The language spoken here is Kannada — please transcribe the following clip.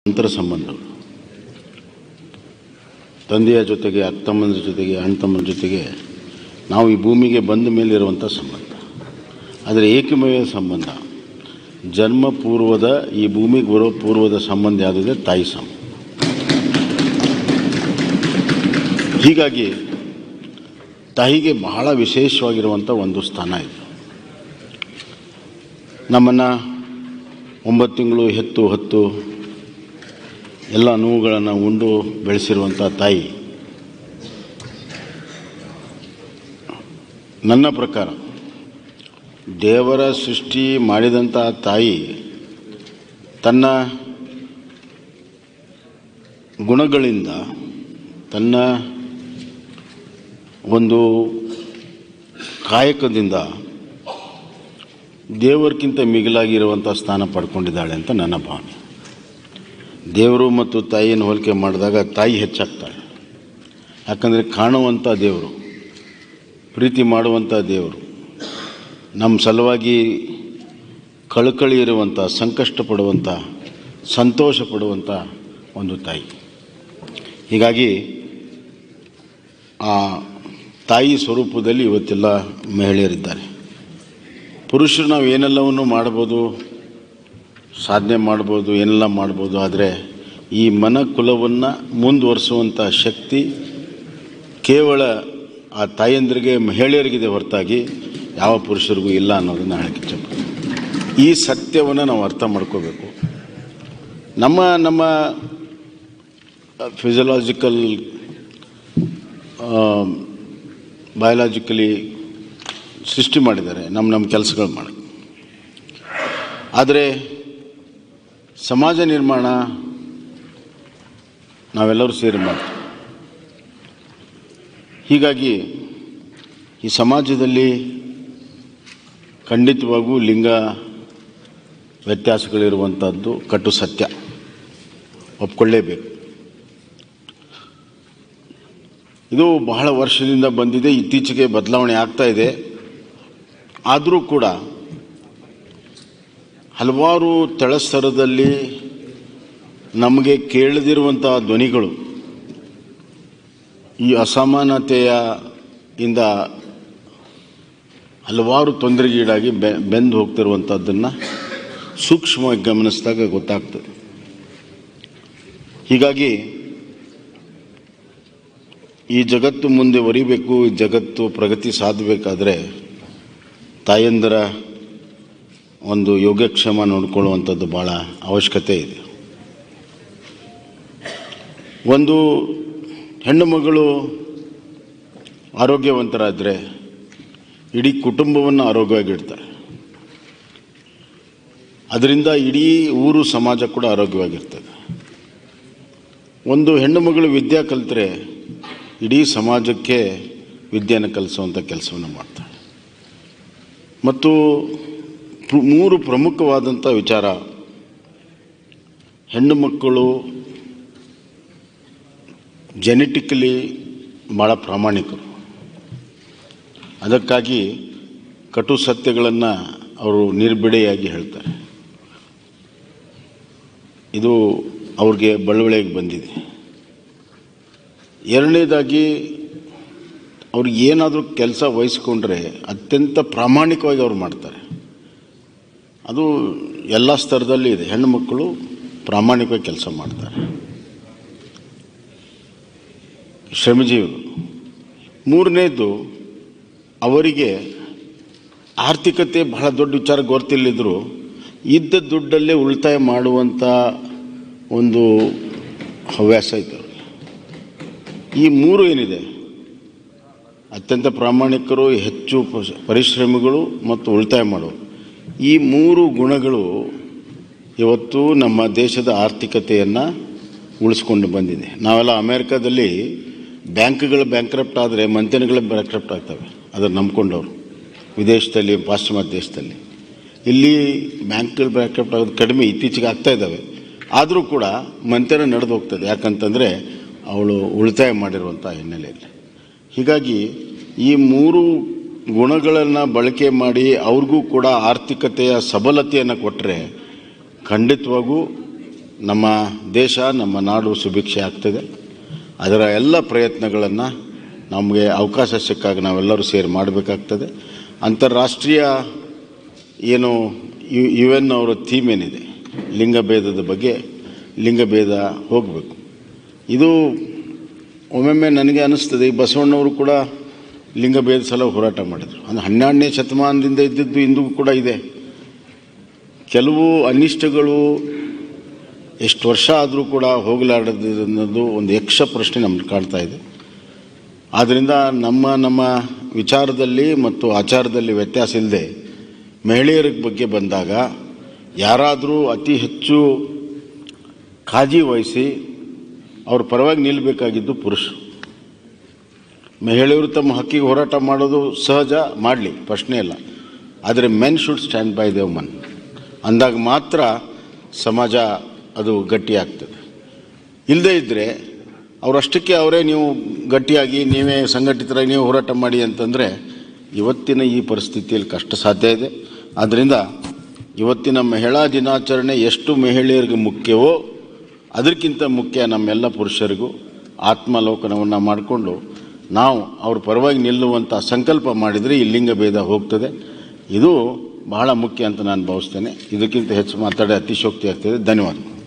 ಅಂತರ ಸಂಬಂಧಗಳು ತಂದೆಯ ಜೊತೆಗೆ ಅಕ್ಕಮ್ಮನ ಜೊತೆಗೆ ಅಣ್ಣ ತಮ್ಮನ ಜೊತೆಗೆ ನಾವು ಈ ಭೂಮಿಗೆ ಬಂದ ಮೇಲೆ ಇರುವಂಥ ಸಂಬಂಧ ಆದರೆ ಏಕಮೇವ ಸಂಬಂಧ ಜನ್ಮ ಪೂರ್ವದ ಈ ಭೂಮಿಗೆ ಬರೋ ಪೂರ್ವದ ಸಂಬಂಧ ಯಾವುದಿದೆ ತಾಯಿ ಸಂಬಂಧ ಹೀಗಾಗಿ ತಾಯಿಗೆ ಬಹಳ ವಿಶೇಷವಾಗಿರುವಂಥ ಒಂದು ಸ್ಥಾನ ಇದೆ ನಮ್ಮನ್ನು ಒಂಬತ್ತು ತಿಂಗಳು ಹೆತ್ತು ಹೊತ್ತು ಎಲ್ಲ ನೋವುಗಳನ್ನು ಉಂಡು ಬೆಳೆಸಿರುವಂಥ ತಾಯಿ ನನ್ನ ಪ್ರಕಾರ ದೇವರ ಸೃಷ್ಟಿ ಮಾಡಿದಂಥ ತಾಯಿ ತನ್ನ ಗುಣಗಳಿಂದ ತನ್ನ ಒಂದು ಕಾಯಕದಿಂದ ದೇವರಿಗಿಂತ ಮಿಗಿಲಾಗಿರುವಂಥ ಸ್ಥಾನ ಪಡ್ಕೊಂಡಿದ್ದಾಳೆ ಅಂತ ನನ್ನ ಭಾವನೆ ದೇವರು ಮತ್ತು ತಾಯಿಯನ್ನು ಹೋಲಿಕೆ ಮಾಡಿದಾಗ ತಾಯಿ ಹೆಚ್ಚಾಗ್ತಾಳೆ ಯಾಕಂದರೆ ಕಾಣುವಂಥ ದೇವರು ಪ್ರೀತಿ ಮಾಡುವಂಥ ದೇವರು ನಮ್ಮ ಸಲುವಾಗಿ ಕಳಕಳಿ ಇರುವಂಥ ಸಂಕಷ್ಟ ಪಡುವಂಥ ಸಂತೋಷ ಪಡುವಂಥ ಒಂದು ತಾಯಿ ಹೀಗಾಗಿ ಆ ತಾಯಿ ಸ್ವರೂಪದಲ್ಲಿ ಇವತ್ತೆಲ್ಲ ಮಹಿಳೆಯರಿದ್ದಾರೆ ಪುರುಷರು ನಾವು ಏನೆಲ್ಲವನ್ನು ಮಾಡ್ಬೋದು ಸಾಧನೆ ಮಾಡ್ಬೋದು ಏನೆಲ್ಲ ಮಾಡ್ಬೋದು ಆದರೆ ಈ ಮನ ಕುಲವನ್ನು ಮುಂದುವರಿಸುವಂಥ ಶಕ್ತಿ ಕೇವಲ ಆ ತಾಯಂದ್ರಿಗೆ ಮಹಿಳೆಯರಿಗಿದೆ ಹೊರತಾಗಿ ಯಾವ ಪುರುಷರಿಗೂ ಇಲ್ಲ ಅನ್ನೋದನ್ನು ಹೇಳಕ್ಕೆ ಇಚ್ಛಪಡ್ತೀನಿ ಈ ಸತ್ಯವನ್ನು ನಾವು ಅರ್ಥ ಮಾಡ್ಕೋಬೇಕು ನಮ್ಮ ನಮ್ಮ ಫಿಸಿಯಲಾಜಿಕಲ್ ಬಯಾಲಜಿಕಲಿ ಸೃಷ್ಟಿ ಮಾಡಿದ್ದಾರೆ ನಮ್ಮ ನಮ್ಮ ಕೆಲಸಗಳು ಮಾಡಿ ಆದರೆ ಸಮಾಜ ನಿರ್ಮಾಣ ನಾವೆಲ್ಲರೂ ಸೇರಿ ಮಾಡ್ತೀವಿ ಹೀಗಾಗಿ ಈ ಸಮಾಜದಲ್ಲಿ ಖಂಡಿತವಾಗೂ ಲಿಂಗ ವ್ಯತ್ಯಾಸಗಳಿರುವಂಥದ್ದು ಕಟ್ಟು ಸತ್ಯ ಒಪ್ಕೊಳ್ಳೇಬೇಕು ಇದು ಬಹಳ ವರ್ಷದಿಂದ ಬಂದಿದೆ ಇತ್ತೀಚೆಗೆ ಬದಲಾವಣೆ ಆಗ್ತಾ ಇದೆ ಆದರೂ ಕೂಡ ಹಲವಾರು ತಳಸ್ತರದಲ್ಲಿ ನಮಗೆ ಕೇಳದಿರುವಂಥ ಧ್ವನಿಗಳು ಈ ಅಸಮಾನತೆಯ ಇಂದ ಹಲವಾರು ತೊಂದರೆಗೀಡಾಗಿ ಬೆ ಬೆಂದು ಹೋಗ್ತಿರುವಂಥದ್ದನ್ನು ಸೂಕ್ಷ್ಮವಾಗಿ ಗಮನಿಸಿದಾಗ ಗೊತ್ತಾಗ್ತದೆ ಹೀಗಾಗಿ ಈ ಜಗತ್ತು ಮುಂದೆ ಒರಿಬೇಕು ಈ ಜಗತ್ತು ಪ್ರಗತಿ ಸಾಧಬೇಕಾದ್ರೆ ತಾಯಂದರ ಒಂದು ಯೋಗಕ್ಷೇಮ ನೋಡ್ಕೊಳ್ಳುವಂಥದ್ದು ಭಾಳ ಅವಶ್ಯಕತೆ ಇದೆ ಒಂದು ಹೆಣ್ಣು ಮಗಳು ಆರೋಗ್ಯವಂತರಾದರೆ ಇಡೀ ಕುಟುಂಬವನ್ನು ಆರೋಗ್ಯವಾಗಿಡ್ತಾರೆ ಅದರಿಂದ ಇಡೀ ಊರು ಸಮಾಜ ಕೂಡ ಆರೋಗ್ಯವಾಗಿರ್ತದೆ ಒಂದು ಹೆಣ್ಣು ಮಗಳು ವಿದ್ಯೆ ಕಲಿತ್ರೆ ಇಡೀ ಸಮಾಜಕ್ಕೆ ವಿದ್ಯೆಯನ್ನು ಕಲಿಸುವಂಥ ಕೆಲಸವನ್ನು ಮಾಡ್ತಾಳೆ ಮತ್ತು ಪ್ರ- ಮೂರು ಪ್ರಮುಖವಾದಂಥ ವಿಚಾರ ಹೆಣ್ಣು ಮಕ್ಕಳು ಜೆನೆಟಿಕಲಿ ಭಾಳ ಪ್ರಾಮಾಣಿಕರು ಅದಕ್ಕಾಗಿ ಕಟು ಸತ್ಯಗಳನ್ನು ಅವರು ನಿರ್ಬಿಡೆಯಾಗಿ ಹೇಳ್ತಾರೆ ಇದು ಅವ್ರಿಗೆ ಬಳುವಳಿಗೆ ಬಂದಿದೆ ಎರಡನೇದಾಗಿ ಅವ್ರಿಗೆ ಏನಾದರೂ ಕೆಲಸ ವಹಿಸ್ಕೊಂಡ್ರೆ ಅತ್ಯಂತ ಪ್ರಾಮಾಣಿಕವಾಗಿ ಅವ್ರು ಮಾಡ್ತಾರೆ ಅದು ಎಲ್ಲ ಸ್ತರದಲ್ಲಿ ಇದೆ ಹೆಣ್ಣು ಮಕ್ಕಳು ಪ್ರಾಮಾಣಿಕವಾಗಿ ಕೆಲಸ ಮಾಡ್ತಾರೆ ಶ್ರಮಜೀವಿಗಳು ಮೂರನೇದು ಅವರಿಗೆ ಆರ್ಥಿಕತೆ ಬಹಳ ದೊಡ್ಡ ವಿಚಾರ ಗೊತ್ತಿಲ್ಲದಿದ್ದರೂ ಇದ್ದ ದುಡ್ಡಲ್ಲೇ ಉಳಿತಾಯ ಮಾಡುವಂಥ ಒಂದು ಹವ್ಯಾಸ ಐತೆ ಅವ್ರಿಗೆ ಈ ಮೂರು ಏನಿದೆ ಅತ್ಯಂತ ಪ್ರಾಮಾಣಿಕರು ಹೆಚ್ಚು ಪ- ಪರಿಶ್ರಮಿಗಳು ಮತ್ತು ಉಳಿತಾಯ ಮಾಡೋರು ಈ ಮೂರು ಗುಣಗಳು ಇವತ್ತು ನಮ್ಮ ದೇಶದ ಆರ್ಥಿಕತೆಯನ್ನು ಉಳಿಸ್ಕೊಂಡು ಬಂದಿದೆ ನಾವೆಲ್ಲ ಅಮೇರಿಕಾದಲ್ಲಿ ಬ್ಯಾಂಕ್ಗಳು ಬ್ಯಾಂಕ್ರಪ್ಟ್ ಆದರೆ ಮಂಥನಗಳು ಬ್ಯಾಂಕ್ರಪ್ಟ್ ಆಗ್ತವೆ ಅದನ್ನು ನಂಬ್ಕೊಂಡವ್ರು ವಿದೇಶದಲ್ಲಿ ಪಾಶ್ಚಿಮಾತ್ಯ ದೇಶದಲ್ಲಿ ಇಲ್ಲಿ ಬ್ಯಾಂಕ್ಗಳು ಬ್ಯಾಂಕ್ರಪ್ಟ್ ಆಗೋದು ಕಡಿಮೆ ಇತ್ತೀಚೆಗೆ ಆಗ್ತಾ ಇದ್ದಾವೆ ಆದರೂ ಕೂಡ ಮಂಥನ ನಡೆದು ಹೋಗ್ತದೆ ಯಾಕಂತಂದರೆ ಅವಳು ಉಳಿತಾಯ ಮಾಡಿರುವಂಥ ಹಿನ್ನೆಲೆಯಲ್ಲಿ ಹೀಗಾಗಿ ಈ ಮೂರು ಗುಣಗಳನ್ನು ಬಳಕೆ ಮಾಡಿ ಅವ್ರಿಗೂ ಕೂಡ ಆರ್ಥಿಕತೆಯ ಸಬಲತೆಯನ್ನು ಕೊಟ್ಟರೆ ಖಂಡಿತವಾಗೂ ನಮ್ಮ ದೇಶ ನಮ್ಮ ನಾಡು ಸುಭಿಕ್ಷೆ ಆಗ್ತದೆ ಅದರ ಎಲ್ಲ ಪ್ರಯತ್ನಗಳನ್ನು ನಮಗೆ ಅವಕಾಶ ಸಿಕ್ಕಾಗ ನಾವೆಲ್ಲರೂ ಸೇರಿ ಮಾಡಬೇಕಾಗ್ತದೆ ಅಂತಾರಾಷ್ಟ್ರೀಯ ಏನು ಯು ಯು ಎನ್ ಅವರ ಥೀಮ್ ಏನಿದೆ ಲಿಂಗಭೇದದ ಬಗ್ಗೆ ಲಿಂಗಭೇದ ಹೋಗಬೇಕು ಇದು ಒಮ್ಮೊಮ್ಮೆ ನನಗೆ ಅನಿಸ್ತದೆ ಈ ಬಸವಣ್ಣವರು ಕೂಡ ಲಿಂಗಭೇದ ಸಲ ಹೋರಾಟ ಮಾಡಿದರು ಅಂದರೆ ಹನ್ನೆರಡನೇ ಶತಮಾನದಿಂದ ಇದ್ದದ್ದು ಇಂದು ಕೂಡ ಇದೆ ಕೆಲವು ಅನಿಷ್ಟಗಳು ಎಷ್ಟು ವರ್ಷ ಆದರೂ ಕೂಡ ಹೋಗಲಾರದು ಅನ್ನೋದು ಒಂದು ಯಕ್ಷ ಪ್ರಶ್ನೆ ನಮ್ಮನ್ನು ಕಾಡ್ತಾ ಇದೆ ಆದ್ದರಿಂದ ನಮ್ಮ ನಮ್ಮ ವಿಚಾರದಲ್ಲಿ ಮತ್ತು ಆಚಾರದಲ್ಲಿ ವ್ಯತ್ಯಾಸ ಇಲ್ಲದೆ ಮಹಿಳೆಯರ ಬಗ್ಗೆ ಬಂದಾಗ ಯಾರಾದರೂ ಅತಿ ಹೆಚ್ಚು ಕಾಳಜಿ ವಹಿಸಿ ಅವ್ರ ಪರವಾಗಿ ನಿಲ್ಲಬೇಕಾಗಿದ್ದು ಪುರುಷರು ಮಹಿಳೆಯರು ತಮ್ಮ ಹಕ್ಕಿಗೆ ಹೋರಾಟ ಮಾಡೋದು ಸಹಜ ಮಾಡಲಿ ಪ್ರಶ್ನೆ ಇಲ್ಲ ಆದರೆ men should stand by the man ಅಂದಾಗ ಮಾತ್ರ ಸಮಾಜ ಅದು ಗಟ್ಟಿಯಾಗ್ತದೆ ಇಲ್ಲದೇ ಇದ್ದರೆ ಅವರಷ್ಟಕ್ಕೆ ಅವರೇ ನೀವು ಗಟ್ಟಿಯಾಗಿ ನೀವೇ ಸಂಘಟಿತರಾಗಿ ನೀವು ಹೋರಾಟ ಮಾಡಿ ಅಂತಂದರೆ ಇವತ್ತಿನ ಈ ಪರಿಸ್ಥಿತಿಯಲ್ಲಿ ಕಷ್ಟ ಸಾಧ್ಯ ಇದೆ ಆದ್ದರಿಂದ ಇವತ್ತಿನ ಮಹಿಳಾ ದಿನಾಚರಣೆ ಎಷ್ಟು ಮಹಿಳೆಯರಿಗೆ ಮುಖ್ಯವೋ ಅದಕ್ಕಿಂತ ಮುಖ್ಯ ನಮ್ಮೆಲ್ಲ ಪುರುಷರಿಗೂ ಆತ್ಮಾಲೋಕನವನ್ನು ಮಾಡಿಕೊಂಡು ನಾವು ಅವ್ರ ಪರವಾಗಿ ನಿಲ್ಲುವಂಥ ಸಂಕಲ್ಪ ಮಾಡಿದರೆ ಈ ಲಿಂಗಭೇದ ಹೋಗ್ತದೆ ಇದು ಬಹಳ ಮುಖ್ಯ ಅಂತ ನಾನು ಭಾವಿಸ್ತೇನೆ ಇದಕ್ಕಿಂತ ಹೆಚ್ಚು ಮಾತಾಡಿ ಅತಿಶೋಕ್ತಿ ಆಗ್ತದೆ ಧನ್ಯವಾದಗಳು